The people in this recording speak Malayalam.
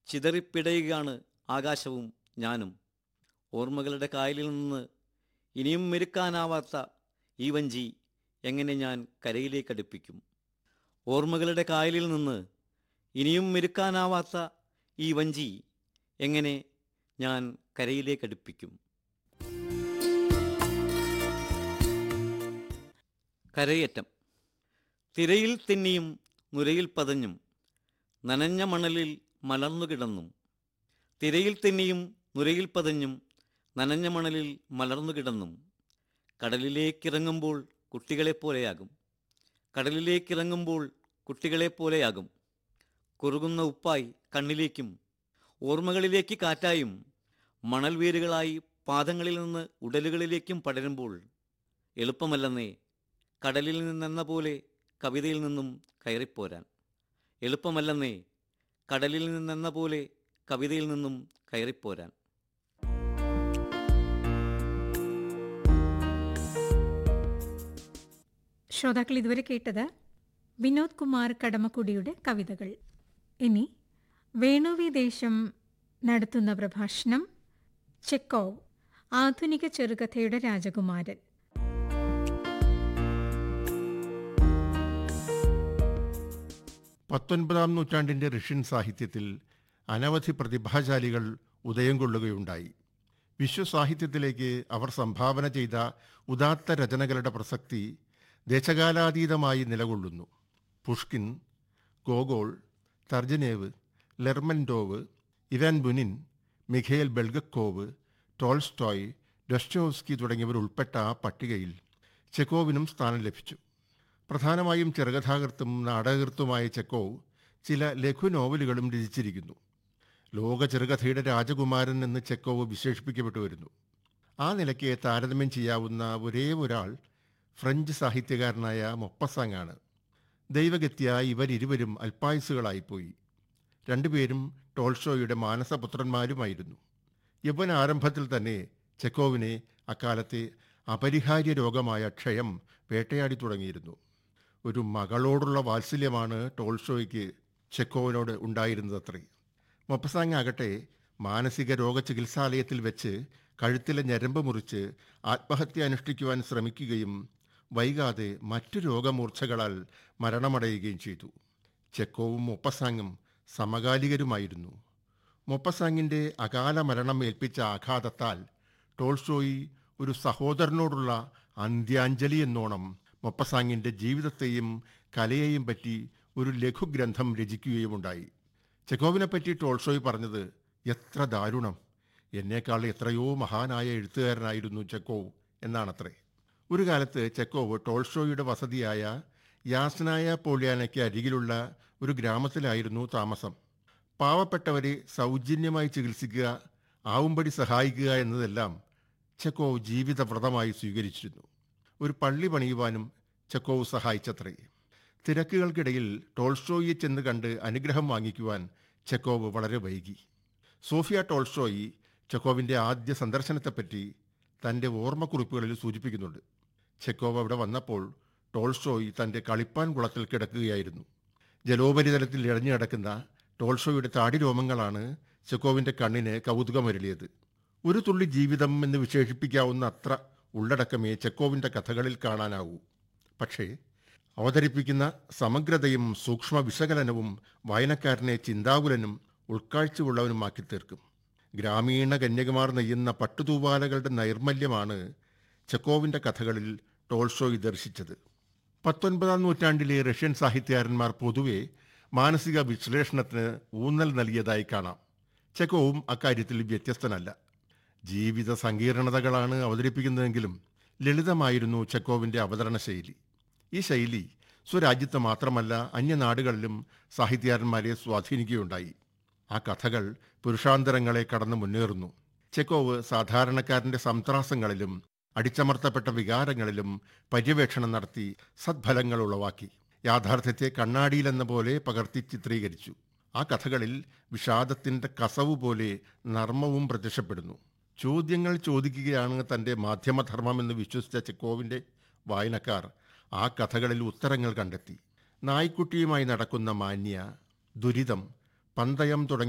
ചിതറിപ്പിടയുകയാണ് ആകാശവും ഞാനും ഓർമ്മകളുടെ കായലിൽ നിന്ന് ഇനിയും മെരുക്കാനാവാത്ത ഈ വഞ്ചി എങ്ങനെ ഞാൻ കരയിലേക്കടുപ്പിക്കും ഓർമ്മകളുടെ കായലിൽ നിന്ന് ഇനിയും മെരുക്കാനാവാത്ത ഈ വഞ്ചി എങ്ങനെ ഞാൻ കരയിലേക്കടുപ്പിക്കും കരയേറ്റം തിരയിൽ തെന്നിയും നുരയിൽ പതഞ്ഞും നനഞ്ഞ മണലിൽ മലർന്നു കിടന്നും തിരയിൽ തെന്നിയും നുരയിൽ പതഞ്ഞും നനഞ്ഞ മണലിൽ മലർന്നു കിടന്നും കടലിലേക്കിറങ്ങുമ്പോൾ കുട്ടികളെപ്പോലെയാകും കടലിലേക്കിറങ്ങുമ്പോൾ കുട്ടികളെപ്പോലെയാകും കുറുകുന്ന ഉപ്പായി കണ്ണിലേക്കും ഓർമ്മകളിലേക്ക് കാറ്റായും മണൽ വേരുകളായി പാദങ്ങളിൽ നിന്ന് ഉടലുകളിലേക്കും പടരുമ്പോൾ എളുപ്പമല്ലെന്നേ കടലിൽ നിന്നെന്ന പോലെ കവിതയിൽ നിന്നും കയറിപ്പോരാൻ എളുപ്പമല്ലെന്നേ കടലിൽ നിന്നെന്ന പോലെ കവിതയിൽ നിന്നും കയറിപ്പോരാൻ ശ്രോതാക്കൾ ഇതുവരെ കേട്ടത് വിനോദ് കുമാർ കടമക്കുടിയുടെ കവിതകൾ ഇനി വേണുവി ദേശം നടത്തുന്ന പ്രഭാഷണം ചെക്കോവ് ആധുനിക ചെറുകഥയുടെ രാജകുമാരൻ പത്തൊൻപതാം നൂറ്റാണ്ടിൻ്റെ റഷ്യൻ സാഹിത്യത്തിൽ അനവധി പ്രതിഭാശാലികൾ ഉദയം കൊള്ളുകയുണ്ടായി വിശ്വസാഹിത്യത്തിലേക്ക് അവർ സംഭാവന ചെയ്ത ഉദാത്ത രചനകളുടെ പ്രസക്തി ദേശകാലാതീതമായി നിലകൊള്ളുന്നു Pushkin Gogol Turgenev Lermontov Ivan Bunin Mikhail Bulgakov Tolstoy Dostoevsky തുടങ്ങിയവർ ഉൾപ്പെട്ട ആ പട്ടികയിൽ ചെക്കോവിനും സ്ഥാനം ലഭിച്ചു പ്രധാനമായും ചെറുകഥാകൃത്തും നാടകകൃത്തുമായ ചെക്കോവ് ചില ലഘു നോവലുകളും രചിച്ചിരിക്കുന്നു ലോക ചെറുകഥയുടെ രാജകുമാരൻ എന്ന് ചെക്കോവ് വിശേഷിപ്പിക്കപ്പെട്ടു വരുന്നു ആ നിലയ്ക്ക് താരതമ്യം ചെയ്യാവുന്ന ഒരേ ഒരാൾ ഫ്രഞ്ച് സാഹിത്യകാരനായ മൊപ്പസാങ്ങാണ് ദൈവഗത്യ ഇവരിരുവരും അൽപായുസുകളായിപ്പോയി രണ്ടുപേരും ടോൾഷോയുടെ മാനസപുത്രന്മാരുമായിരുന്നു യൗവന ആരംഭത്തിൽ തന്നെ ചെക്കോവിനെ അക്കാലത്തെ അപരിഹാര്യ രോഗമായ ക്ഷയം വേട്ടയാടി തുടങ്ങിയിരുന്നു ഒരു മകളോടുള്ള വാത്സല്യമാണ് ടോൾഷോയ്ക്ക് ചെക്കോവിനോട് ഉണ്ടായിരുന്നതത്രേ മൊപ്പസാങ് ആകട്ടെ മാനസിക രോഗ ചികിത്സാലയത്തിൽ വെച്ച് കഴുത്തിലെ ഞരമ്പ് മുറിച്ച് ആത്മഹത്യ അനുഷ്ഠിക്കുവാൻ ശ്രമിക്കുകയും വൈകാതെ മറ്റു രോഗമൂർച്ഛകളാൽ മരണമടയുകയും ചെയ്തു ചെക്കോവും മൊപ്പസാങ്ങും സമകാലികരുമായിരുന്നു മൊപ്പസാങ്ങിൻ്റെ അകാല മരണം ഏൽപ്പിച്ച ആഘാതത്താൽ ടോൾസ്റ്റോയി ഒരു സഹോദരനോടുള്ള അന്ത്യാഞ്ജലി എന്നോണം മൊപ്പസാങ്ങിൻ്റെ ജീവിതത്തെയും കലയെയും പറ്റി ഒരു ലഘുഗ്രന്ഥം രചിക്കുകയുമുണ്ടായി ചെക്കോവിനെപ്പറ്റി ടോൾസ്റ്റോയ് പറഞ്ഞത് എത്ര ദാരുണം എന്നേക്കാൾ എത്രയോ മഹാനായ എഴുത്തുകാരനായിരുന്നു ചെക്കോവ് എന്നാണത്രേ ഒരു കാലത്ത് ചെക്കോവ് ടോൾസ്റ്റോയുടെ വസതിയായ യാസ്നായ പോളിയാനയ്ക്ക് അരികിലുള്ള ഒരു ഗ്രാമത്തിലായിരുന്നു താമസം പാവപ്പെട്ടവരെ സൗജന്യമായി ചികിത്സിക്കുക ആവുംപടി സഹായിക്കുക എന്നതെല്ലാം ചെക്കോവ് ജീവിതവ്രതമായി സ്വീകരിച്ചിരുന്നു ഒരു പള്ളി പണിയുവാനും ചെക്കോവ് സഹായിച്ചത്രേ തിരക്കുകൾക്കിടയിൽ ടോൾസ്റ്റോയെ ചെന്ന് കണ്ട് അനുഗ്രഹം വാങ്ങിക്കുവാൻ ചെക്കോവ് വളരെ വൈകി സോഫിയ ടോൾസ്റ്റോയി ചെക്കോവിൻ്റെ ആദ്യ സന്ദർശനത്തെപ്പറ്റി തൻ്റെ ഓർമ്മക്കുറിപ്പുകളിൽ സൂചിപ്പിക്കുന്നുണ്ട് ചെക്കോവ് അവിടെ വന്നപ്പോൾ ടോൾസ്റ്റോയ് തൻ്റെ കളിപ്പാൻ കുളത്തിൽ കിടക്കുകയായിരുന്നു ജലോപരിതലത്തിൽ ഇഴഞ്ഞു കിടക്കുന്ന ടോൾസ്റ്റോയുടെ താടിരോമങ്ങളാണ് ചെക്കോവിൻ്റെ കണ്ണിന് കൗതുകമരളിയത് ഒരു തുള്ളി ജീവിതം എന്ന് വിശേഷിപ്പിക്കാവുന്ന അത്ര ഉള്ളടക്കമേ ചെക്കോവിൻ്റെ കഥകളിൽ കാണാനാവൂ പക്ഷേ അവതരിപ്പിക്കുന്ന സമഗ്രതയും സൂക്ഷ്മ വിശകലനവും വായനക്കാരനെ ചിന്താകുലനും ഉൾക്കാഴ്ചയുള്ളവനുമാക്കി തീർക്കും ഗ്രാമീണ കന്യകുമാർ നെയ്യുന്ന പട്ടുതൂവാലകളുടെ നൈർമല്യമാണ് ചെക്കോവിൻ്റെ കഥകളിൽ ടോൾഷോയ് ദർശിച്ചത് പത്തൊൻപതാം നൂറ്റാണ്ടിലെ റഷ്യൻ സാഹിത്യകാരന്മാർ പൊതുവെ മാനസിക വിശ്ലേഷണത്തിന് ഊന്നൽ നൽകിയതായി കാണാം ചെക്കോവും അക്കാര്യത്തിൽ വ്യത്യസ്തനല്ല ജീവിത സങ്കീർണതകളാണ് അവതരിപ്പിക്കുന്നതെങ്കിലും ലളിതമായിരുന്നു ചെക്കോവിൻ്റെ അവതരണ ശൈലി ഈ ശൈലി സ്വരാജ്യത്ത് മാത്രമല്ല അന്യനാടുകളിലും സാഹിത്യകാരന്മാരെ സ്വാധീനിക്കുകയുണ്ടായി ആ കഥകൾ പുരുഷാന്തരങ്ങളെ കടന്നു മുന്നേറുന്നു ചെക്കോവ് സാധാരണക്കാരൻ്റെ സംത്രാസങ്ങളിലും അടിച്ചമർത്തപ്പെട്ട വികാരങ്ങളിലും പര്യവേക്ഷണം നടത്തി സദ്ഫലങ്ങൾ ഉളവാക്കി യാഥാർത്ഥ്യത്തെ കണ്ണാടിയിലെന്ന പോലെ പകർത്തി ചിത്രീകരിച്ചു ആ കഥകളിൽ വിഷാദത്തിൻ്റെ കസവ് പോലെ നർമ്മവും പ്രത്യക്ഷപ്പെടുന്നു ചോദ്യങ്ങൾ ചോദിക്കുകയാണ് തൻ്റെ മാധ്യമധർമ്മമെന്ന് വിശ്വസിച്ച ചെക്കോവിൻ്റെ വായനക്കാർ ആ കഥകളിൽ ഉത്തരങ്ങൾ കണ്ടെത്തി നായ്ക്കുട്ടിയുമായി നടക്കുന്ന മാന്യ ദുരിതം പന്തയം തുടങ്ങി